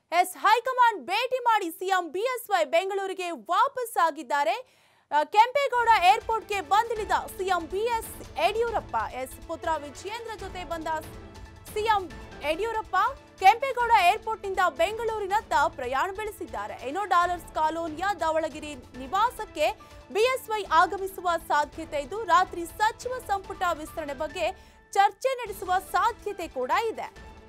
S high command ಭೇಟಿ ಮಾಡಿ CM BSY ಬೆಂಗಳೂರಿಗೆ ವಾಪಸ್ ಆಗಿದ್ದಾರೆ ಆ, ಕೆಂಪೇಗೌಡ ಏರ್ಪೋರ್ಟ್ಗೆ ಬಂದಿಳಿದ ಸಿಎಂ ಬಿಎಸ್ ಯಡಿಯೂರಪ್ಪ ಎಸ್ ಪುತ್ರ ವಿಜಯೇಂದ್ರ ಜೊತೆ ಬಂದ ಸಿಎಂ ಯಡಿಯೂರಪ್ಪ ಕೆಂಪೇಗೌಡ ಏರ್ಪೋರ್ಟ್ನಿಂದ ಬೆಂಗಳೂರಿನತ್ತ ಪ್ರಯಾಣ ಬೆಳೆಸಿದ್ದಾರೆ ಏನೋ ಡಾಲರ್ಸ್ ಕಾಲೋನಿಯ ಧವಳಗಿರಿ ನಿವಾಸಕ್ಕೆ ಬಿಎಸ್ವೈ ಆಗಮಿಸುವ ಸಾಧ್ಯತೆ ಇದ್ದು ರಾತ್ರಿ ಸಚಿವ ಸಂಪುಟ ವಿಸ್ತರಣೆ ಬಗ್ಗೆ ಚರ್ಚೆ ನಡೆಸುವ ಸಾಧ್ಯತೆ ಕೂಡ ಇದೆ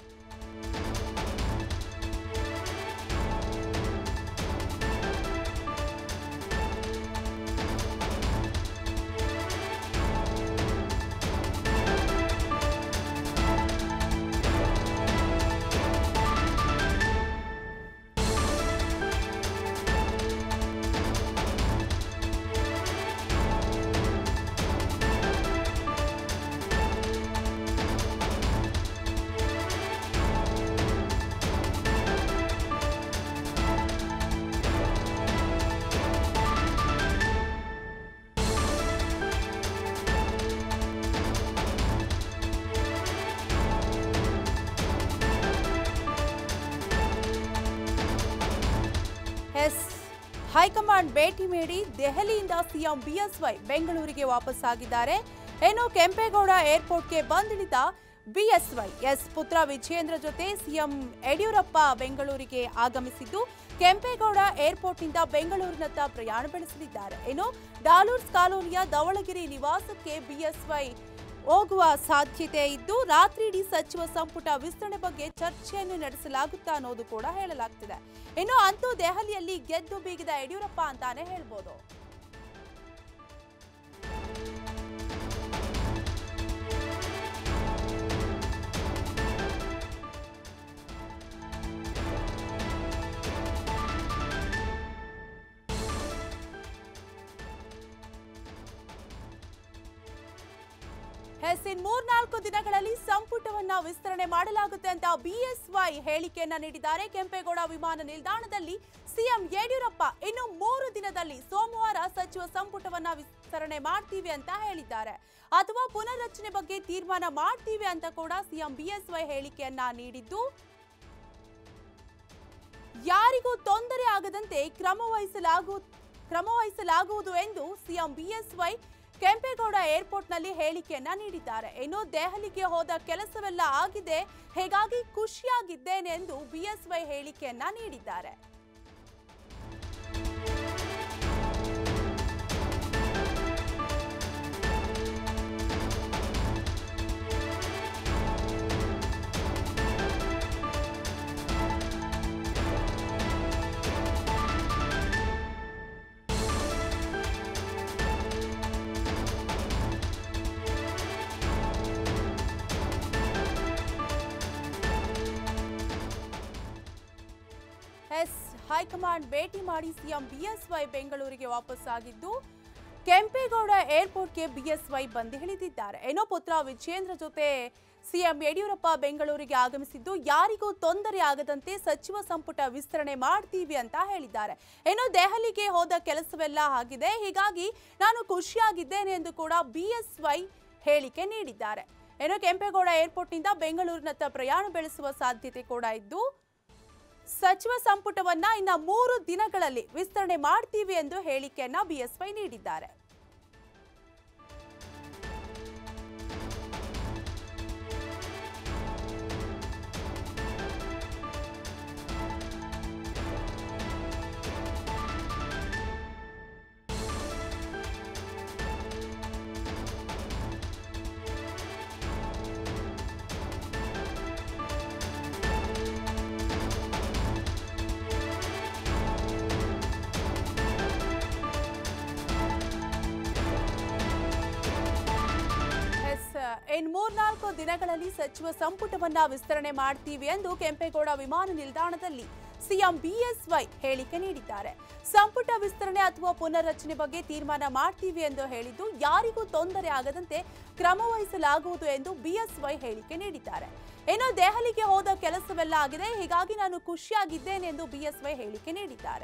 ಎಸ್ ಹೈಕಮಾಂಡ್ ಭೇಟಿ ನೀಡಿ ದೆಹಲಿಯಿಂದ ಸಿಎಂ ಬಿಎಸ್ವೈ ಬೆಂಗಳೂರಿಗೆ ವಾಪಸ್ ಆಗಿದ್ದಾರೆ ಏನು ಕೆಂಪೇಗೌಡ ಏರ್ಪೋರ್ಟ್ಗೆ ಬಂದಿಳಿದ ಬಿಎಸ್ವೈ ಎಸ್ ಪುತ್ರ ವಿಜಯೇಂದ್ರ ಜೊತೆ ಸಿಎಂ ಯಡಿಯೂರಪ್ಪ ಬೆಂಗಳೂರಿಗೆ ಆಗಮಿಸಿದ್ದು ಕೆಂಪೇಗೌಡ ಏರ್ಪೋರ್ಟ್ನಿಂದ ಬೆಂಗಳೂರಿನತ್ತ ಪ್ರಯಾಣ ಬೆಳೆಸಲಿದ್ದಾರೆ ಏನು ಡಾಲೂರ್ಸ್ ಕಾಲೋನಿಯ ಧವಳಗಿರಿ ನಿವಾಸಕ್ಕೆ ಬಿಎಸ್ವೈ ಹೋಗುವ ಸಾಧ್ಯತೆ ಇದ್ದು ರಾತ್ರಿ ಇಡೀ ಸಚಿವ ಸಂಪುಟ ವಿಸ್ತರಣೆ ಬಗ್ಗೆ ಚರ್ಚೆಯನ್ನು ನಡೆಸಲಾಗುತ್ತಾ ಅನ್ನೋದು ಕೂಡ ಹೇಳಲಾಗ್ತಿದೆ ಇನ್ನು ಅಂತೂ ದೆಹಲಿಯಲ್ಲಿ ಗೆದ್ದು ಬೀಗಿದ ಯಡಿಯೂರಪ್ಪ ಅಂತಾನೆ ಹೇಳ್ಬೋದು ಎಸ್ ಇನ್ ಮೂರ್ನಾಲ್ಕು ದಿನಗಳಲ್ಲಿ ಸಂಪುಟವನ್ನ ವಿಸ್ತರಣೆ ಮಾಡಲಾಗುತ್ತೆ ಅಂತ ಬಿಎಸ್ವೈ ಹೇಳಿಕೆಯನ್ನ ನೀಡಿದ್ದಾರೆ ಕೆಂಪೇಗೌಡ ವಿಮಾನ ನಿಲ್ದಾಣದಲ್ಲಿ ಸಿಎಂ ಯಡಿಯೂರಪ್ಪ ಇನ್ನು ಮೂರು ದಿನದಲ್ಲಿ ಸೋಮವಾರ ಸಚಿವ ಸಂಪುಟವನ್ನ ವಿಸ್ತರಣೆ ಮಾಡ್ತೀವಿ ಅಂತ ಹೇಳಿದ್ದಾರೆ ಅಥವಾ ಪುನರ್ರಚನೆ ಬಗ್ಗೆ ತೀರ್ಮಾನ ಮಾಡ್ತೀವಿ ಅಂತ ಕೂಡ ಸಿಎಂ ಬಿಎಸ್ವೈ ಹೇಳಿಕೆಯನ್ನ ನೀಡಿದ್ದು ಯಾರಿಗೂ ತೊಂದರೆ ಆಗದಂತೆ ಕ್ರಮ ವಹಿಸಲಾಗು ಕ್ರಮ ವಹಿಸಲಾಗುವುದು ಎಂದು ಸಿಎಂ ಬಿಎಸ್ವೈ ಕೆಂಪೇಗೌಡ ಏರ್ಪೋರ್ಟ್ನಲ್ಲಿ ಹೇಳಿಕೆಯನ್ನ ನೀಡಿದ್ದಾರೆ ಇನ್ನು ದೆಹಲಿಗೆ ಹೋದ ಕೆಲಸವೆಲ್ಲ ಆಗಿದೆ ಹೀಗಾಗಿ ಖುಷಿಯಾಗಿದ್ದೇನೆ ಎಂದು ಬಿಎಸ್ವೈ ಹೇಳಿಕೆಯನ್ನ ನೀಡಿದ್ದಾರೆ ಎಸ್ ಹೈಕಮಾಂಡ್ ಭೇಟಿ ಮಾಡಿ ಸಿಎಂ ಬಿಎಸ್ವೈ ಬೆಂಗಳೂರಿಗೆ ವಾಪಸ್ ಆಗಿದ್ದು ಕೆಂಪೇಗೌಡ ಏರ್ಪೋರ್ಟ್ಗೆ ಬಿಎಸ್ವೈ ಬಂದು ಇಳಿದಿದ್ದಾರೆ ಏನೋ ಪುತ್ರ ವಿಜೇಂದ್ರ ಜೊತೆ ಸಿಎಂ ಯಡಿಯೂರಪ್ಪ ಬೆಂಗಳೂರಿಗೆ ಆಗಮಿಸಿದ್ದು ಯಾರಿಗೂ ತೊಂದರೆ ಆಗದಂತೆ ಸಚಿವ ಸಂಪುಟ ವಿಸ್ತರಣೆ ಮಾಡ್ತೀವಿ ಅಂತ ಹೇಳಿದ್ದಾರೆ ಏನೋ ದೆಹಲಿಗೆ ಹೋದ ಕೆಲಸವೆಲ್ಲ ಆಗಿದೆ ಹೀಗಾಗಿ ನಾನು ಖುಷಿಯಾಗಿದ್ದೇನೆ ಎಂದು ಕೂಡ ಬಿಎಸ್ವೈ ಹೇಳಿಕೆ ನೀಡಿದ್ದಾರೆ ಏನೋ ಕೆಂಪೇಗೌಡ ಏರ್ಪೋರ್ಟ್ನಿಂದ ಬೆಂಗಳೂರಿನತ್ತ ಪ್ರಯಾಣ ಬೆಳೆಸುವ ಸಾಧ್ಯತೆ ಕೂಡ ಇದ್ದು ಸಚಿವ ಸಂಪುಟವನ್ನ ಇನ್ನ ಮೂರು ದಿನಗಳಲ್ಲಿ ವಿಸ್ತರಣೆ ಮಾಡ್ತೀವಿ ಎಂದು ಹೇಳಿಕೆಯನ್ನ ಬಿಎಸ್ವೈ ನೀಡಿದ್ದಾರೆ ಎಸ್ ಇನ್ ಮೂರ್ನಾಲ್ಕು ದಿನಗಳಲ್ಲಿ ಸಚಿವ ಸಂಪುಟವನ್ನ ವಿಸ್ತರಣೆ ಮಾಡ್ತೀವಿ ಎಂದು ಕೆಂಪೇಗೌಡ ವಿಮಾನ ನಿಲ್ದಾಣದಲ್ಲಿ ಸಿಎಂ ಬಿಎಸ್ವೈ ಹೇಳಿಕೆ ನೀಡಿದ್ದಾರೆ ಸಂಪುಟ ವಿಸ್ತರಣೆ ಅಥವಾ ಪುನರ್ರಚನೆ ಬಗ್ಗೆ ತೀರ್ಮಾನ ಮಾಡ್ತೀವಿ ಎಂದು ಹೇಳಿದ್ದು ಯಾರಿಗೂ ತೊಂದರೆ ಆಗದಂತೆ ಕ್ರಮ ವಹಿಸಲಾಗುವುದು ಎಂದು ಬಿಎಸ್ವೈ ಹೇಳಿಕೆ ನೀಡಿದ್ದಾರೆ ಇನ್ನು ದೆಹಲಿಗೆ ಹೋದ ಕೆಲಸವೆಲ್ಲ ಆಗಿದೆ ಹೀಗಾಗಿ ನಾನು ಖುಷಿಯಾಗಿದ್ದೇನೆ ಎಂದು ಬಿಎಸ್ವೈ ಹೇಳಿಕೆ ನೀಡಿದ್ದಾರೆ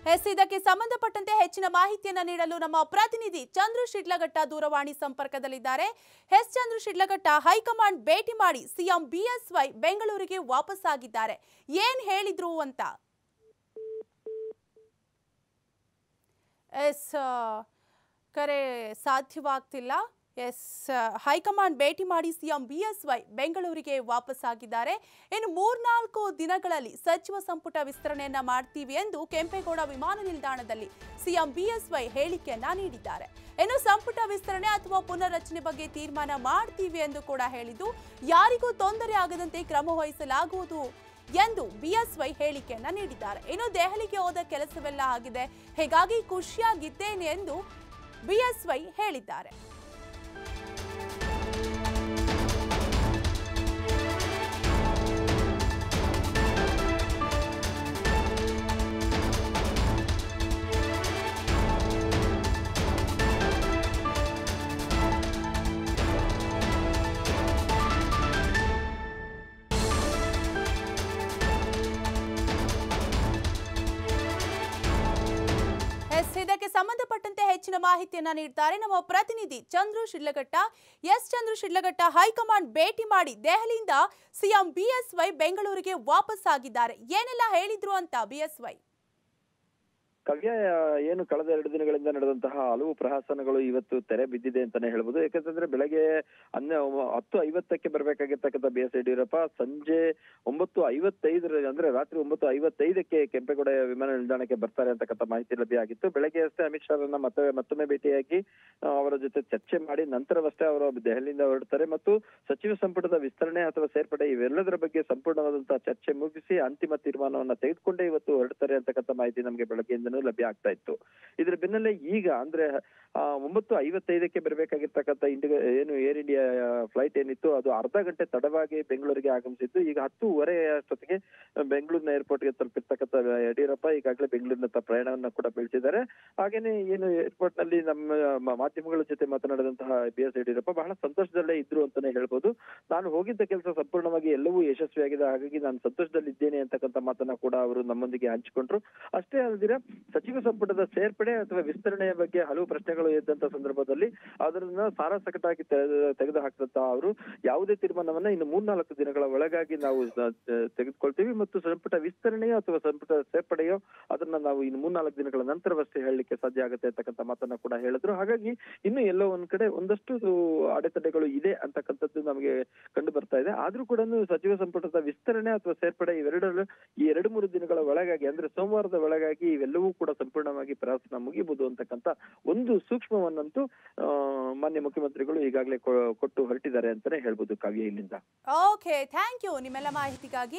ಎಸ್ ಇದಕ್ಕೆ ಸಂಬಂಧಪಟ್ಟಂತೆ ಹೆಚ್ಚಿನ ಮಾಹಿತಿಯನ್ನ ನೀಡಲು ನಮ್ಮ ಪ್ರತಿನಿಧಿ ಚಂದ್ರು ಶಿಡ್ಲಘಟ್ಟ ದೂರವಾಣಿ ಸಂಪರ್ಕದಲ್ಲಿದ್ದಾರೆ ಎಸ್ ಚಂದ್ರು ಶಿಡ್ಲಘಟ್ಟ ಹೈಕಮಾಂಡ್ ಭೇಟಿ ಮಾಡಿ ಸಿಎಂ ಬಿಎಸ್ವೈ ಬೆಂಗಳೂರಿಗೆ ವಾಪಸ್ ಆಗಿದ್ದಾರೆ ಏನ್ ಹೇಳಿದ್ರು ಅಂತ ಎಸ್ ಆ, ಕರೆ ಸಾಧ್ಯವಾಗ್ತಿಲ್ಲ ಎಸ್ ಆ, ಹೈಕಮಾಂಡ್ ಭೇಟಿ ಮಾಡಿ ಸಿಎಂ ಬಿಎಸ್ವೈ ಬೆಂಗಳೂರಿಗೆ ವಾಪಸ್ ಆಗಿದ್ದಾರೆ ಇನ್ನು ಮೂರ್ನಾಲ್ಕು ದಿನಗಳಲ್ಲಿ ಸಚಿವ ಸಂಪುಟ ವಿಸ್ತರಣೆಯನ್ನ ಮಾಡ್ತೀವಿ ಎಂದು ಕೆಂಪೇಗೌಡ ವಿಮಾನ ನಿಲ್ದಾಣದಲ್ಲಿ ಸಿಎಂ ಬಿಎಸ್ವೈ ಹೇಳಿಕೆಯನ್ನ ನೀಡಿದ್ದಾರೆ ಇನ್ನು ಸಂಪುಟ ವಿಸ್ತರಣೆ ಅಥವಾ ಪುನರ್ರಚನೆ ಬಗ್ಗೆ ತೀರ್ಮಾನ ಮಾಡ್ತೀವಿ ಎಂದು ಕೂಡ ಹೇಳಿದ್ದು ಯಾರಿಗೂ ತೊಂದರೆ ಆಗದಂತೆ ಕ್ರಮ ವಹಿಸಲಾಗುವುದು ಎಂದು ಬಿಎಸ್ವೈ ಹೇಳಿಕೆಯನ್ನ ನೀಡಿದ್ದಾರೆ ಇನ್ನು ದೆಹಲಿಗೆ ಹೋದ ಕೆಲಸವೆಲ್ಲ ಆಗಿದೆ ಹೀಗಾಗಿ ಖುಷಿಯಾಗಿದ್ದೇನೆ ಎಂದು ಬಿಎಸ್ವೈ ಹೇಳಿದ್ದಾರೆ ಎಸ್ ಇದಕ್ಕೆ ಸಂಬಂಧಪಟ್ಟಂತೆ ಹೆಚ್ಚಿನ ಮಾಹಿತಿಯನ್ನ ನೀಡ್ತಾರೆ ನಮ್ಮ ಪ್ರತಿನಿಧಿ ಚಂದ್ರು ಶಿಡ್ಲಘಟ್ಟ ಎಸ್ ಚಂದ್ರು ಶಿಡ್ಲಘಟ್ಟ ಹೈಕಮಾಂಡ್ ಭೇಟಿ ಮಾಡಿ ದೆಹಲಿಯಿಂದ ಸಿಎಂ ಬಿಎಸ್ವೈ ಬೆಂಗಳೂರಿಗೆ ವಾಪಸ್ ಆಗಿದ್ದಾರೆ ಏನೆಲ್ಲ ಹೇಳಿದ್ರು ಅಂತ ಬಿಎಸ್ವೈ ಕವ್ಯ ಏನು ಕಳೆದ ಎರಡು ದಿನಗಳಿಂದ ನಡೆದಂತಹ ಹಲವು ಪ್ರಹಸನಗಳು ಇವತ್ತು ತೆರೆ ಬಿದ್ದಿದೆ ಅಂತಾನೆ ಹೇಳ್ಬೋದು ಯಾಕಂತಂದ್ರೆ ಬೆಳಗ್ಗೆ ಹನ್ನೆ ಹತ್ತು ಐವತ್ತಕ್ಕೆ ಬರ್ಬೇಕಾಗಿರ್ತಕ್ಕಂಥ ಬಿ ಎಸ್ ಯಡಿಯೂರಪ್ಪ ಸಂಜೆ ಒಂಬತ್ತು ಐವತ್ತೈದರ ಅಂದ್ರೆ ರಾತ್ರಿ ಒಂಬತ್ತು ಐವತ್ತೈದಕ್ಕೆ ಕೆಂಪೇಗೌಡ ವಿಮಾನ ನಿಲ್ದಾಣಕ್ಕೆ ಬರ್ತಾರೆ ಅಂತಕ್ಕಂಥ ಮಾಹಿತಿ ಲಭ್ಯ ಆಗಿತ್ತು ಬೆಳಗ್ಗೆ ಅಷ್ಟೇ ಅಮಿತ್ ಶಾ ಮತ್ತೆ ಮತ್ತೊಮ್ಮೆ ಭೇಟಿಯಾಗಿ ಆ, ಅವರ ಜೊತೆ ಚರ್ಚೆ ಮಾಡಿ ನಂತರವಷ್ಟೇ ಅವರು ದೆಹಲಿಯಿಂದ ಹೊರಡ್ತಾರೆ ಮತ್ತು ಸಚಿವ ಸಂಪುಟದ ವಿಸ್ತರಣೆ ಅಥವಾ ಸೇರ್ಪಡೆ ಇವೆಲ್ಲದರ ಬಗ್ಗೆ ಸಂಪೂರ್ಣವಾದಂತಹ ಚರ್ಚೆ ಮುಗಿಸಿ ಅಂತಿಮ ತೀರ್ಮಾನವನ್ನ ತೆಗೆದುಕೊಂಡೇ ಇವತ್ತು ಹೊರಡ್ತಾರೆ ಅಂತಕ್ಕಂಥ ಮಾಹಿತಿ ನಮಗೆ ಬೆಳಗ್ಗೆಯಿಂದನೂ ಲಭ್ಯ ಆಗ್ತಾ ಇತ್ತು ಇದ್ರ ಬೆನ್ನಲ್ಲೇ ಈಗ ಅಂದ್ರೆ ಆ, ಒಂಬತ್ತು ಐವತ್ತೈದಕ್ಕೆ ಬರಬೇಕಾಗಿರ್ತಕ್ಕಂಥ ಇಂಡಿಗೋ ಏನು ಏರ್ ಇಂಡಿಯಾ ಫ್ಲೈಟ್ ಏನಿತ್ತು ಅದು ಅರ್ಧ ಗಂಟೆ ತಡವಾಗಿ ಬೆಂಗಳೂರಿಗೆ ಆಗಮಿಸಿದ್ದು ಈಗ ಹತ್ತೂವರೆ ಅಷ್ಟೊತ್ತಿಗೆ ಬೆಂಗಳೂರಿನ ಏರ್ಪೋರ್ಟ್ಗೆ ತಲುಪಿರ್ತಕ್ಕಂಥ ಯಡಿಯೂರಪ್ಪ ಈಗಾಗಲೇ ಬೆಂಗಳೂರಿನತ್ತ ಪ್ರಯಾಣವನ್ನ ಕೂಡ ಬೆಳೆಸಿದ್ದಾರೆ ಹಾಗೇನೆ ಏನು ಏರ್ಪೋರ್ಟ್ ನಲ್ಲಿ ನಮ್ಮ ಮ- ಮಾಧ್ಯಮಗಳ ಜೊತೆ ಮಾತನಾಡಿದಂತಹ ಬಿ ಎಸ್ ಯಡಿಯೂರಪ್ಪ ಬಹಳ ಸಂತೋಷದಲ್ಲೇ ಇದ್ರು ಅಂತಾನೆ ಹೇಳ್ಬೋದು ನಾನು ಹೋಗಿದ್ದ ಕೆಲಸ ಸಂಪೂರ್ಣವಾಗಿ ಎಲ್ಲವೂ ಯಶಸ್ವಿಯಾಗಿದೆ ಹಾಗಾಗಿ ನಾನು ಸಂತೋಷದಲ್ಲಿದ್ದೇನೆ ಅಂತಕ್ಕಂಥ ಮಾತನ್ನ ಕೂಡ ಅವರು ನಮ್ಮೊಂದಿಗೆ ಹಂಚಿಕೊಂಡ್ರು ಅಷ್ಟೇ ಅಲ್ದಿರ ಸಚಿವ ಸಂಪುಟದ ಸೇರ್ಪಡೆ ಅಥವಾ ವಿಸ್ತರಣೆಯ ಬಗ್ಗೆ ಹಲವು ಪ್ರಶ್ನೆಗಳು ಇದ್ದಂತ ಸಂದರ್ಭದಲ್ಲಿ ಅದನ್ನ ಸಾರಾಸಗಟಾಗಿ ತೆಗೆದು ತೆಗೆದು ಹಾಕಿದಂತ ಅವರು ಯಾವುದೇ ತೀರ್ಮಾನವನ್ನ ಇನ್ನು ಮೂರ್ನಾಲ್ಕು ದಿನಗಳ ಒಳಗಾಗಿ ನಾವು ಸ- ತ- ತೆಗೆದುಕೊಳ್ತೀವಿ ಮತ್ತು ಸಂಪುಟ ವಿಸ್ತರಣೆಯೋ ಅಥವಾ ಸಂಪುಟ ಸೇರ್ಪಡೆಯೋ ಅದನ್ನ ನಾವು ಇನ್ನು ಮೂರ್ನಾಲ್ಕು ದಿನಗಳ ನಂತರವಷ್ಟೇ ಹೇಳಲಿಕ್ಕೆ ಸಾಧ್ಯ ಆಗುತ್ತೆ ಅಂತಕ್ಕಂಥ ಮಾತನ್ನ ಕೂಡ ಹೇಳಿದ್ರು ಹಾಗಾಗಿ ಇನ್ನು ಎಲ್ಲೋ ಒಂದ್ ಕಡೆ ಒಂದಷ್ಟು ಅಡೆತಡೆಗಳು ಇದೆ ಅಂತಕ್ಕಂಥದ್ದು ನಮಗೆ ಕಂಡು ಬರ್ತಾ ಇದೆ ಆದ್ರೂ ಕೂಡ ಸಚಿವ ಸಂಪುಟದ ವಿಸ್ತರಣೆ ಅಥವಾ ಸೇರ್ಪಡೆ ಇವೆರಡರಲ್ಲೂ ಈ ಎರಡು ಮೂರು ದಿನಗಳ ಒಳಗಾಗಿ ಅಂದ್ರೆ ಸೋಮವಾರದ ಒಳಗಾಗಿ ಇವೆಲ್ಲವೂ ಕೂಡ ಸಂಪೂರ್ಣವಾಗಿ ಪ್ರವಾಸನ ಮುಗಿಬಹುದು ಅಂತಕ್ಕಂಥ ಒಂದು ಸೂಕ್ಷ್ಮವನ್ನಂತೂ ಆ, ಮಾನ್ಯ ಮುಖ್ಯಮಂತ್ರಿಗಳು ಈಗಾಗಲೇ ಕೊ- ಕೊಟ್ಟು ಹೊರಟಿದ್ದಾರೆ ಅಂತಾನೆ ಹೇಳ್ಬೋದು ಕಾವ್ಯ ಇಲ್ಲಿಂದ ಓಕೆ ಥ್ಯಾಂಕ್ ಯು ನಿಮ್ಮೆಲ್ಲ ಮಾಹಿತಿಗಾಗಿ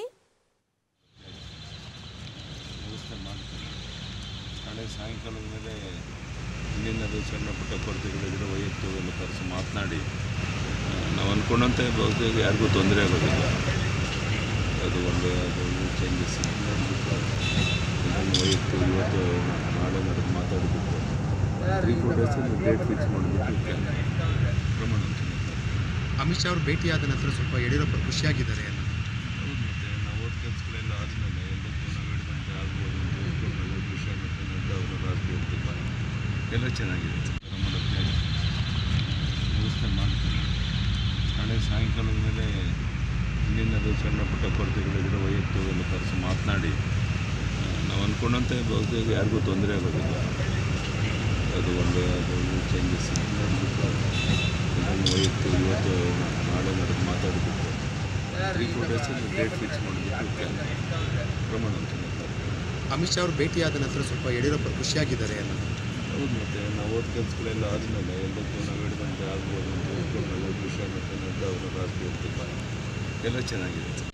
ವ್ಯವಸ್ಥೆ ಮಾಡ್ತಾರೆ ನಾಳೆ ಸಾಯಂಕಾಲದ ಮೇಲೆ ಇನ್ನೇನಾದರೂ ಸಣ್ಣ ಪುಟ್ಟ ಕೊರತೆಗಳಿದ್ರೆ ವೈಯಕ್ತಿಕವನ್ನು ಕರೆಸಿ ಮಾತನಾಡಿ ಆ, ನಾವು ಅಂದ್ಕೊಂಡಂತೆ ಬಹುತೇಕ ಯಾರಿಗೂ ತೊಂದರೆ ಆಗೋದಿಲ್ಲ ಅದು ಒಂದು ಅದು ಚೇಂಜಸ್ ವೈಯಕ್ತಿಕ ಇವತ್ತು ನಾಳೆ ನಡೆದು ಮಾತಾಡಿಬಿಟ್ಟು ತ್ರೀ ಫೋರ್ ಡೇಸಲ್ಲಿ ಡೇಟ್ ಫಿಕ್ಸ್ ಮಾಡಿಬಿಟ್ಟು ಪ್ರಮಾಣ ಅಮಿತ್ ಶಾ ಅವರು ಭೇಟಿಯಾದ ನಂತರ ಸ್ವಲ್ಪ ಯಡಿಯೂರಪ್ಪ ಖುಷಿಯಾಗಿದ್ದಾರೆ ಅನ್ನೋ ಹೌದು ಮತ್ತೆ ನಾವು ಓದ್ ಕೆಲಸಗಳೆಲ್ಲ ಆದಮೇಲೆ ಎಲ್ಲದಕ್ಕೂ ನಾವು ಹೇಳಿದಂತೆ ಆಗ್ಬೋದು ಅಂತ ಹೇಳ್ಕೊಂಡು ವಿಷಯ ಮತ್ತು ನಡ್ಡಾ ಅವರ ರಾಜಕೀಯ ತೀರ್ಮಾನ ಎಲ್ಲ ಚೆನ್ನಾಗಿದೆ ನಮ್ಮ ವ್ಯವಸ್ಥೆ ಮಾಡ್ತಾರೆ ನಾಳೆ ಸಾಯಂಕಾಲದ ಮೇಲೆ ಇನ್ನೇನಾದರೂ ಸಣ್ಣ ಪುಟ್ಟ ಕೊರತೆಗಳಿದ್ರೆ ವೈಯಕ್ತಿಕವನ್ನು ಕರೆಸಿ ಮಾತನಾಡಿ ಆ, ನಾವು ಅಂದ್ಕೊಂಡಂತೆ ಬಹುತೇಕ ಯಾರಿಗೂ ತೊಂದರೆ ಆಗೋದಿಲ್ಲ ಅದು ಒಂದು ಅದು ಚೇಂಜಸ್ ವೈಯಕ್ತಿಕ ಇವತ್ತು ನಾಳೆ ನಡೆದು ಮಾತಾಡಿಬಿಟ್ಟು ತ್ರೀ ಫೋರ್ ಡೇಸಲ್ಲಿ ಡೇಟ್ ಫಿಕ್ಸ್ ಮಾಡಿಬಿಟ್ಟು ಪ್ರಮಾಣ ಅಮಿತ್ ಶಾ ಅವರು ಭೇಟಿಯಾದ ನಂತರ ಸ್ವಲ್ಪ ಯಡಿಯೂರಪ್ಪ ಖುಷಿಯಾಗಿದ್ದಾರೆ ಅನ್ನೋ ಹೌದು ಮತ್ತೆ ನಾವು ಓದ್ ಕೆಲಸಗಳೆಲ್ಲ ಆದಮೇಲೆ ಎಲ್ಲದಕ್ಕೂ ನಾವು ಹೇಳಿದಂತೆ ಆಗ್ಬೋದು ಅಂತ ಹೇಳ್ಕೊಂಡು ವಿಷಯ ಮತ್ತು ನಡ್ಡಾ ಅವರ ರಾಜಕೀಯ ತೀರ್ಮಾನ ಎಲ್ಲ ಚೆನ್ನಾಗಿದೆ